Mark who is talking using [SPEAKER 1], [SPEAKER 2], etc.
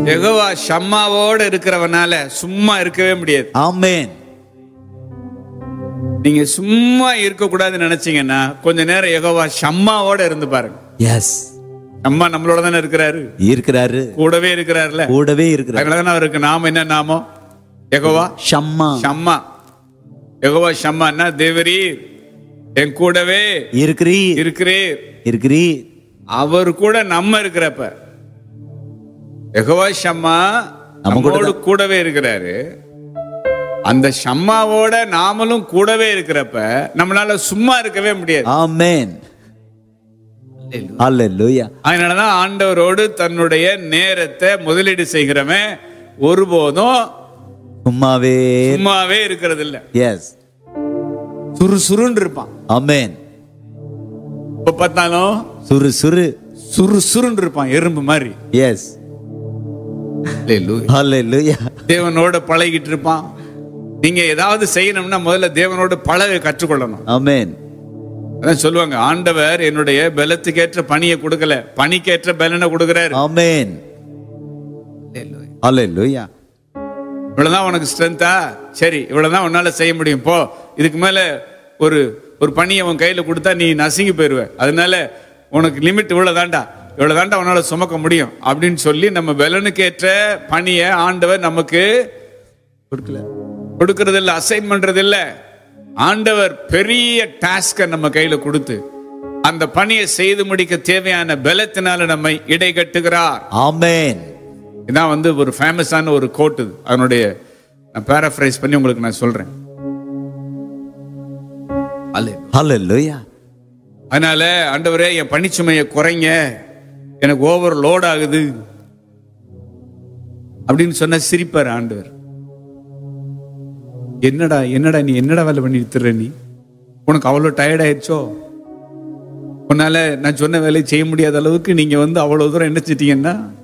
[SPEAKER 1] யெகோவா ஷம்மாவோட இருக்கிறவனால சும்மா இருக்கவே முடியாது
[SPEAKER 2] ஆமென்
[SPEAKER 1] நீங்க சும்மா இருக்க கூடாதுன்னு நினைச்சீங்கன்னா கொஞ்ச நேரம் யெகோவா ஷம்மாவோட இருந்து பாருங்க
[SPEAKER 2] எஸ்
[SPEAKER 1] ஷம்மா நம்மளோட தானே இருக்கிறாரு
[SPEAKER 2] இருக்கிறாரு
[SPEAKER 1] கூடவே இருக்கிறாருல
[SPEAKER 2] கூடவே இருக்கிறாரு
[SPEAKER 1] அதனால தானே அவருக்கு நாம என்ன நாமம் யெகோவா
[SPEAKER 2] ஷம்மா
[SPEAKER 1] ஷம்மா யெகோவா ஷம்மான்னா தேவரி என் கூடவே
[SPEAKER 2] இருக்கிறீர்
[SPEAKER 1] இருக்கிறீர்
[SPEAKER 2] இருக்கிறீர்
[SPEAKER 1] அவர் கூட நம்ம இருக்கிறப்ப யெகோவா ஷம்மா
[SPEAKER 2] நம்ம கூட
[SPEAKER 1] நம்மோடு கூடவே இருக்கிறாரு அந்த ஷம்மாவோட நாமளும் கூடவே இருக்கிறப்ப நம்மளால சும்மா இருக்கவே முடியாது
[SPEAKER 2] ஆமென் அல்லேலூயா
[SPEAKER 1] அதனாலதான் ஆண்டவரோடு தன்னுடைய நேரத்தை முதலீடு செய்கிறவன் ஒருபோதும்
[SPEAKER 2] சும்மாவே
[SPEAKER 1] சும்மாவே இருக்கிறது இல்ல
[SPEAKER 2] எஸ்
[SPEAKER 1] சுறுசுறுன்னு இருப்பான்
[SPEAKER 2] ஆமென்
[SPEAKER 1] இப்ப பார்த்தாலும்
[SPEAKER 2] சுறு சுறு
[SPEAKER 1] சுறுசுறுன்னு இருப்பான் எறும்பு மாதிரி
[SPEAKER 2] எஸ்
[SPEAKER 1] Hallelujah.
[SPEAKER 2] அல்லேலூயா
[SPEAKER 1] தேவனோட பழகிட்டு இருப்பான் நீங்க ஏதாவது செய்யணும்னா முதல்ல தேவனோட பழக கற்றுக்கொள்ளணும்
[SPEAKER 2] ஆமென்
[SPEAKER 1] அதான் சொல்லுவாங்க ஆண்டவர் என்னுடைய பலத்துக்கேற்ற பணியை கொடுக்கல பணிக்கேற்ற பலனை கொடுக்கிறாரு
[SPEAKER 2] ஆமென் அல்லேலூயா
[SPEAKER 1] இவ்வளவுதான் உனக்கு ஸ்ட்ரென்த்தா சரி இவ்வளவுதான் உன்னால செய்ய முடியும் போ இதுக்கு மேல ஒரு ஒரு பணியை உன் கையில கொடுத்தா நீ நசுங்கி போயிருவ அதனால உனக்கு லிமிட் இவ்வளவுதான்டா இவ்வளவுதான்டா உன்னால சுமக்க முடியும் அப்படின்னு சொல்லி நம்ம பலனுக்கேற்ற பணியை ஆண்டவர் நமக்கு கொடுக்கல கொடுக்கறது இல்ல அசைன் பண்றது இல்ல ஆண்டவர் பெரிய டாஸ்க நம்ம கையில கொடுத்து அந்த பணியை செய்து முடிக்க தேவையான பலத்தினால நம்மை இடை கட்டுகிறார்
[SPEAKER 2] ஆமென்
[SPEAKER 1] இதான் வந்து ஒரு ஃபேமஸான ஒரு கோட் இது அதனுடைய நான் பேராஃப்ரைஸ் பண்ணி உங்களுக்கு நான் சொல்றேன்
[SPEAKER 2] அல்லேலூயா
[SPEAKER 1] அதனால ஆண்டவரே என் பணிச்சுமையை குறைங்க எனக்கு ஓவர் லோட் ஆகுது அப்படின்னு சொன்ன சிரிப்பார் ஆண்டவர் என்னடா என்னடா நீ என்னடா வேலை பண்ணிட்டு திர்ற நீ உனக்கு அவ்வளோ டயர்ட் ஆயிடுச்சோ உன்னால நான் சொன்ன வேலையை செய்ய முடியாத அளவுக்கு நீங்க வந்து அவ்வளவு தூரம் என்ன செஞ்சீங்கன்னா